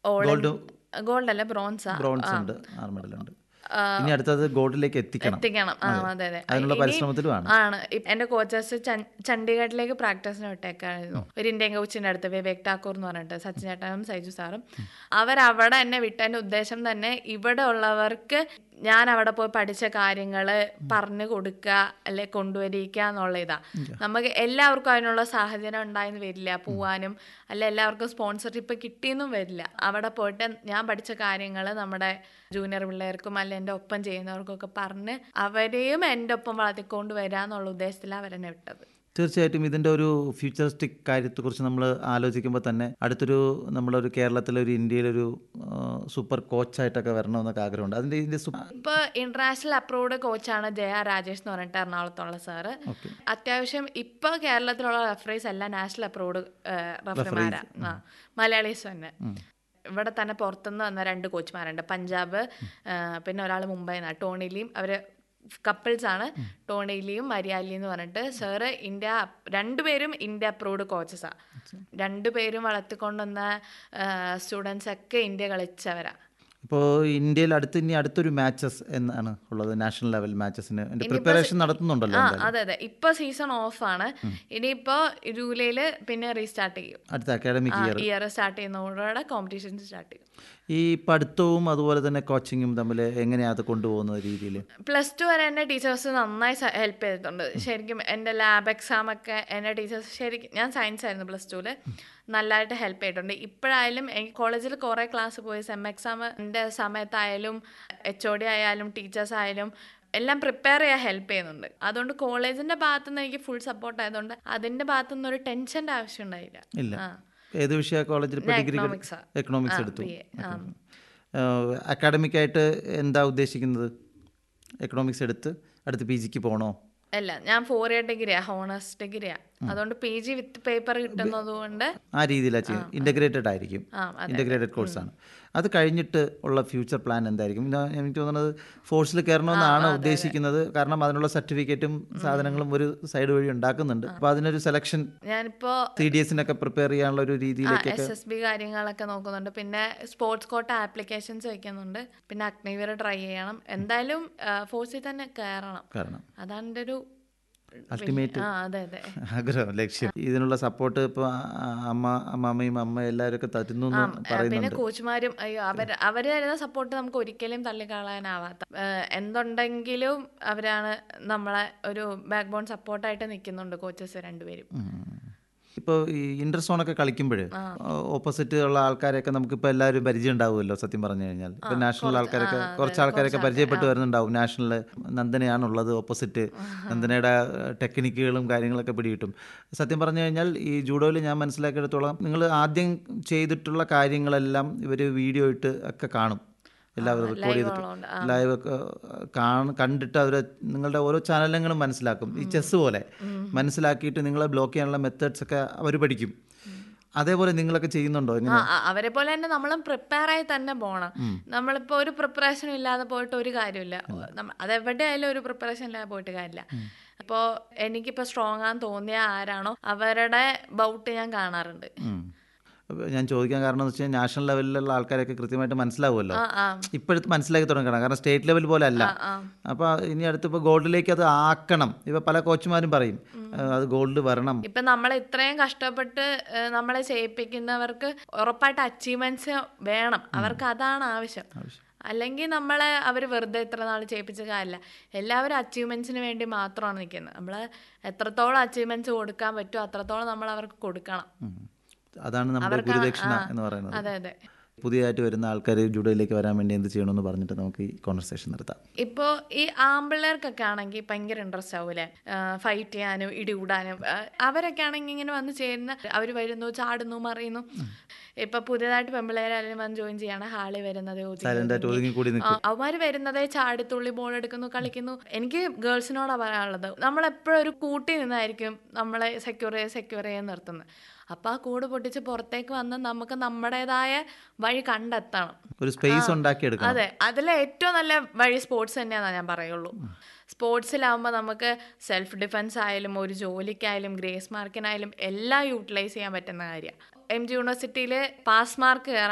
Gold gold അല്ല ബ്രോൺസാ bronze ഉണ്ട് ആറ് മെഡൽ ഉണ്ട് ഇനി അടുത്തത് ഗോൾഡിലേക്ക് എത്തിക്കണം എത്തിക്കണം ആ അതെ അതെ അതിനുള്ള ഇനി- പരിശ്രമത്തിലുമാണ് ആണ് ഇപ്പ- എന്റെ കോച്ചസ് ചണ്ഡീഗഡിലേക്ക് പ്രാക്ടീസിന് വിട്ടേക്കായിരുന്നു ഒരു ഇന്ത്യൻ കോച്ചിന്റെ അടുത്ത് വിവേക് ഠാക്കൂർ എന്ന് പറഞ്ഞിട്ട് സച്ചിൻ ചേട്ടനും സൈജു സാറും അവരവിടെ എന്നെ വിട്ടതിന്റെ ഉദ്ദേശം തന്നെ ഇവിടെ ഉള്ളവർക്ക് ഞാൻ അവിടെ പോയി പഠിച്ച കാര്യങ്ങൾ പറഞ്ഞു കൊടുക്കുക അല്ലെ കൊണ്ടുവരിക എന്നുള്ള ഇതാ നമുക്ക് എല്ലാവർക്കും അതിനുള്ള സാഹചര്യം ഉണ്ടായെന്ന് വരില്ല പോവാനും അല്ല എല്ലാവർക്കും സ്പോൺസർഷിപ്പ് കിട്ടിയെന്നും വരില്ല അവിടെ പോയിട്ട് ഞാൻ പഠിച്ച കാര്യങ്ങൾ നമ്മുടെ ജൂനിയർ പിള്ളേർക്കും അല്ല എൻ്റെ ഒപ്പം ചെയ്യുന്നവർക്കൊക്കെ പറഞ്ഞ് അവരെയും എൻ്റെ ഒപ്പം വളർത്തിക്കൊണ്ട് വരാന്നുള്ള ഉദ്ദേശത്തിലാണ് അവരെന്നെ വിട്ടത് തീർച്ചയായിട്ടും ഇതിൻ്റെ ഒരു ഫ്യൂച്ചറിസ്റ്റിക് കാര്യത്തെക്കുറിച്ച് നമ്മൾ ആലോചിക്കുമ്പോൾ തന്നെ അടുത്തൊരു നമ്മളൊരു കേരളത്തിലെ ഒരു ഇന്ത്യയിലൊരു ആ, സൂപ്പർ കോച്ചായിട്ടൊക്കെ വരണമെന്നൊക്കെ ആഗ്രഹമുണ്ട് അതിൻ്റെ ഇതിൻ്റെ സു- ഇപ്പൊ ഇന്റർനാഷണൽ അപ്രൂവ്ഡ് കോച്ചാണ് ജയ രാജേഷ് എന്ന് പറഞ്ഞിട്ട് എറണാകുളത്തുള്ള സാറ് ഓക്കെ അത്യാവശ്യം ഇപ്പൊ കേരളത്തിലുള്ള റെഫറീസ് എല്ലാം നാഷണൽ അപ്രൂവ്ഡ് റഫറിമാരാ ആ മലയാളീസ് തന്നെ ഇവിടെ തന്നെ പുറത്തുനിന്ന് വന്ന രണ്ട് കോച്ച്മാരുണ്ട് പഞ്ചാബ് ആ, പിന്നെ ഒരാൾ മുംബൈ നിന്നാണ് ടോണിലിയും അവര് കപ്പിൾസ് ആണ് ടോണിലിയും മരിയാലിയും എന്ന് പറഞ്ഞിട്ട് സാറ് ഇന്ത്യ രണ്ടുപേരും ഇന്ത്യ അപ്രൂവ്ഡ് കോച്ചസാ രണ്ടുപേരും വളർത്തിക്കൊണ്ടുവന്ന സ്റ്റുഡൻസ് ഒക്കെ ഇന്ത്യ കളിച്ചവരാ ഇപ്പോൾ ഇന്ത്യയിൽ അടുത്ത് ഇനി അടുത്തൊരു മാച്ചസ് എന്നാണ് ഉള്ളത് നാഷണൽ ലെവൽ മാച്ചസിന് എൻ്റെ പ്രിപ്പറേഷൻ നടത്തുന്നുണ്ടല്ലോ ആ എന്തായാലും അതെ അതെ ഇപ്പൊ സീസൺ ഓഫ് ആണ് ഇനിയിപ്പോ ജൂലൈയില് പിന്നെ റീസ്റ്റാർട്ട് ചെയ്യും അടുത്ത അക്കാഡമിക് ഇയർ ഇയർ സ്റ്റാർട്ട് ചെയ്യുന്നതോടെ കോമ്പറ്റീഷൻസ് സ്റ്റാർട്ട് ചെയ്യും ഈ പഠിത്തവും അതുപോലെ തന്നെ കോച്ചിങ്ങും തമ്മിൽ എങ്ങനെയാണ് അത് കൊണ്ടുപോകുന്ന രീതിയിൽ പ്ലസ് ടു വരെ എന്നെ ടീച്ചേഴ്സ് നന്നായി ഹെൽപ്പ് ചെയ്തിട്ടുണ്ട് ശരിക്കും എൻ്റെ ലാബ് എക്സാം ഒക്കെ എന്നെ ടീച്ചേഴ്സ് ശരിക്കും ഞാൻ സയൻസ് ആയിരുന്നു പ്ലസ് ടുവിൽ നല്ലതായിട്ട് ഹെൽപ്പ് ചെയ്തിട്ടുണ്ട് ഇപ്പോഴായാലും എനിക്ക് കോളേജിൽ കുറേ ക്ലാസ് പോയി സെം എക്സാമിൻ്റെ സമയത്തായാലും എച്ച് ഒ ഡി ആയാലും ടീച്ചേഴ്സ് ആയാലും എല്ലാം പ്രിപ്പയർ ചെയ്യാൻ ഹെൽപ്പ് ചെയ്യുന്നുണ്ട് അതുകൊണ്ട് കോളേജിന്റെ ഭാഗത്തു നിന്ന് എനിക്ക് ഫുൾ സപ്പോർട്ട് ആയതുകൊണ്ട് അതിന്റെ ഭാഗത്തു നിന്ന് ഒരു ടെൻഷന്റെ ആവശ്യം ഉണ്ടായില്ല ഇല്ല ആ. ഏത് വിഷയ കോളേജിൽ ഇപ്പോൾ ഡിഗ്രി economics ആ. എക്കണോമിക്സ് എടുത്തു BA, ആ. അക്കാഡമിക്കായിട്ട് എന്താ ഉദ്ദേശിക്കുന്നത് എക്കണോമിക്സ് എടുത്ത് അടുത്ത് പി ജിക്ക് പോകണോ അല്ല ഞാൻ ഫോർ ഇയർ ഡിഗ്രിയാ ഹോണേഴ്സ് ഡിഗ്രിയാ അതുകൊണ്ട് പി ജി വിത്ത് പേപ്പർ കിട്ടുന്നത് കൊണ്ട് ആ രീതിയിലാണ് ചെയ്യുന്നത് ഇൻ്റഗ്രേറ്റഡ് ആയിരിക്കും ആ അതെ ഇൻ്റഗ്രേറ്റഡ് കോഴ്സാണ് അത് കഴിഞ്ഞിട്ട് ഉള്ള ഫ്യൂച്ചർ പ്ലാൻ എന്തായിരിക്കും ഇത് എനിക്ക് തോന്നുന്നത് ഫോഴ്സിൽ കയറണമെന്നാണ് ഉദ്ദേശിക്കുന്നത് കാരണം അതിനുള്ള സർട്ടിഫിക്കറ്റും സാധനങ്ങളും ഒരു സൈഡ് വഴി ഉണ്ടാക്കുന്നുണ്ട് അപ്പോൾ അതിനൊരു സെലക്ഷൻ ഞാനിപ്പോ സി ഡി എസിനൊക്കെ പ്രിപ്പയർ ചെയ്യാനുള്ള ഒരു രീതിയിലേക്കൊക്കെ എസ് എസ് ബി കാര്യങ്ങളൊക്കെ നോക്കുന്നുണ്ട് പിന്നെ സ്പോർട്സ് കോട്ട ആപ്ലിക്കേഷൻസ് വയ്ക്കുന്നുണ്ട് പിന്നെ അഗ്നിവീർ ട്രൈ ചെയ്യണം എന്തായാലും ഫോഴ്സിൽ തന്നെ കയറണം കാരണം അതാണ് എൻ്റെ ഒരു Ultimate. ആ അതെ അതെ ആഗ്രഹം ലക്ഷ്യം ഇതിനുള്ള സപ്പോർട്ട് ഇപ്പോൾ അമ്മ അമ്മാമ്മയും അമ്മ എല്ലാവരും ഒക്കെ തരുന്നു എന്ന് ആ, പിന്നെ പറയുന്നുണ്ട് കോച്ചുമാരും അയ്യോ അവർ അവർ തരുന്ന സപ്പോർട്ട് നമുക്ക് ഒരിക്കലും തള്ളിക്കളയാനാവാത്ത ഏഹ്, എന്തുണ്ടെങ്കിലും അവരാണ് നമ്മളെ ഒരു ബാക്ക് ബോൺ സപ്പോർട്ടായിട്ട് നിൽക്കുന്നുണ്ട് കോച്ചസ് രണ്ടുപേരും ഇപ്പോൾ ഈ ഇന്റർ സോണൊക്കെ കളിക്കുമ്പോൾ ഓപ്പോസിറ്റ് ഉള്ള ആൾക്കാരെയൊക്കെ നമുക്കിപ്പോൾ എല്ലാവരും പരിചയം ഉണ്ടാവുമല്ലോ സത്യം പറഞ്ഞു കഴിഞ്ഞാൽ ഇപ്പോൾ നാഷണൽ ആൾക്കാരൊക്കെ കുറച്ച് ആൾക്കാരൊക്കെ പരിചയപ്പെട്ട് വരുന്നുണ്ടാവും നാഷണൽ നന്ദനയാണുള്ളത് ഓപ്പോസിറ്റ് നന്ദനയുടെ ടെക്നിക്കുകളും കാര്യങ്ങളൊക്കെ പിടികിട്ടും സത്യം പറഞ്ഞു കഴിഞ്ഞാൽ ഈ ജൂഡോയിൽ ഞാൻ മനസ്സിലാക്കിയെടുത്തോളം നിങ്ങൾ ആദ്യം ചെയ്തിട്ടുള്ള കാര്യങ്ങളെല്ലാം ഇവർ വീഡിയോ ഇട്ട് ഒക്കെ കാണും എല്ലാവരും റെക്കോർഡ് ചെയ്തിട്ട് ഉള്ളതുകൊണ്ട്, ലൈവ് ഒക്കെ കാണ കണ്ടിട്ട് അവർ നിങ്ങളുടെ ഓരോ ചാനലങ്ങളും മനസ്സിലാക്കും ഈ ചെസ് പോലെ മനസ്സിലാക്കിയിട്ട് നിങ്ങളെ ബ്ലോക്ക് ചെയ്യാനുള്ള മെത്തേഡ്സ് ഒക്കെ അവർ പഠിക്കും അതേപോലെ നിങ്ങളൊക്കെ ചെയ്യുന്നുണ്ടോ ആ എങ്ങനെ ആ, അവരെ പോലെ തന്നെ നമ്മളും പ്രിപ്പയർ ആയി തന്നെ പോണം നമ്മളിപ്പോ ഒരു പ്രിപ്പറേഷൻ ഇല്ലാതെ പോയിട്ട് ഒരു കാര്യമില്ല നമ്മ- അതെവിടെയായാലും ഒരു പ്രിപ്പറേഷൻ ഇല്ലാതെ പോയിട്ട് കാര്യമില്ല അപ്പോൾ എനിക്കിപ്പോൾ സ്ട്രോങ് ആണെന്ന് തോന്നിയ ആരാണോ അവരുടെ ബൗട്ട് ഞാൻ കാണാറുണ്ട് ഉം. അപ്പൊ ഞാൻ ചോദിക്കാൻ കാരണം എന്ന് വെച്ചാൽ നാഷണൽ ലെവലിലുള്ള ആൾക്കാരൊക്കെ കൃത്യമായിട്ട് മനസ്സിലാവുമല്ലോ ആ ആ ഇപ്പോഴത്തെ മനസ്സിലാക്കി തുടങ്ങണം കാരണം സ്റ്റേറ്റ് ലെവൽ പോലെ അല്ല ആ അപ്പോൾ ഇനി അടുത്ത് ഇപ്പോൾ ഗോൾഡിലേക്ക് അത് ആക്കണം ഇപ്പോൾ പല കോച്ചുമാരും പറയും "ഏഹ്, അത് ഗോൾഡ് വരണം ഇപ്പൊ നമ്മളെ ഇത്രയും കഷ്ടപ്പെട്ട് ഏഹ്, നമ്മളെ ചെയ്യിപ്പിക്കുന്നവർക്ക് ഉറപ്പായിട്ട് അച്ചീവ്മെന്റ്സ് വേണം അവർക്ക് അതാണ് ആവശ്യം അല്ലെങ്കിൽ നമ്മളെ അവർ വെറുതെ ഇത്ര നാൾ ചെയ്യിപ്പിച്ച കാര്യമില്ല എല്ലാവരും അച്ചീവ്മെന്റ്സിന് വേണ്ടി മാത്രമാണ് നിൽക്കുന്നത് നമ്മൾ എത്രത്തോളം അച്ചീവ്മെന്റ്സ് കൊടുക്കാൻ പറ്റുമോ അത്രത്തോളം നമ്മൾ അവർക്ക് കൊടുക്കണം ഉം. അതാണ് നമ്മുടെ ഗുരുദക്ഷിണ എന്ന് പറയുന്നത് അതെ അതെ പുതിയതായിട്ട് വരുന്ന ആൾക്കാർ ജുഡോയിലേക്ക് വരാൻ വേണ്ടി എന്ത് ചെയ്യണമെന്ന് പറഞ്ഞിട്ട് നമുക്ക് ഈ കോൺവെർസേഷൻ നിർത്താം ഇപ്പോൾ ഈ ആമ്പിള്ളേർക്കൊക്കെ ആണെങ്കിൽ ഭയങ്കര ഇൻട്രസ്റ്റ് ആവൂലേ ഫൈറ്റ് ചെയ്യാനും ഇടികൂടാനും ആ, അവരൊക്കെ ആണെങ്കിൽ ഇങ്ങനെ വന്ന് ചേരുന്ന അവർ വരുന്നു ചാടുന്നു മറിയുന്നു ഇപ്പൊ പുതിയതായിട്ട് പെമ്പിള്ളേരായാലും വന്ന് ജോയിൻ ചെയ്യാണ് ഹാളിൽ വരുന്നത് സൈലന്റ് ആയിട്ട് ഒതുങ്ങി കൂടി നിൽക്കും അവന്മാര് വരുന്നതേ ചാടിത്തുള്ളി ബോൾ എടുക്കുന്നു കളിക്കുന്നു എനിക്ക് ഗേൾസിനോടാ പറയാനുള്ളത് നമ്മളെപ്പോഴും ഒരു കൂട്ടി നിന്നായിരിക്കും നമ്മളെ സെക്യൂർ ചെയ്ത് സെക്യൂർ ചെയ്യാൻ നിർത്തുന്നത് അപ്പൊ ആ കൂട് പൊട്ടിച്ച് പുറത്തേക്ക് വന്ന് നമുക്ക് നമ്മുടേതായ വഴി കണ്ടെത്തണം ഒരു സ്പേസ് ഉണ്ടാക്കിയെടുക്കണം അതെ അതിലെ ഏറ്റവും നല്ല വഴി സ്പോർട്സ് തന്നെയാണെന്ന് ഞാൻ പറയുള്ളൂ സ്പോർട്സിലാവുമ്പോൾ നമുക്ക് സെൽഫ് ഡിഫെൻസ് ആയാലും ഒരു ജോലിക്കായാലും ഗ്രേസ് മാർക്കിനായാലും എല്ലാം യൂട്ടിലൈസ് ചെയ്യാൻ പറ്റുന്ന കാര്യമാണ് എം ജി യൂണിവേഴ്സിറ്റിയിൽ പാസ് മാർക്ക് കയറാൻ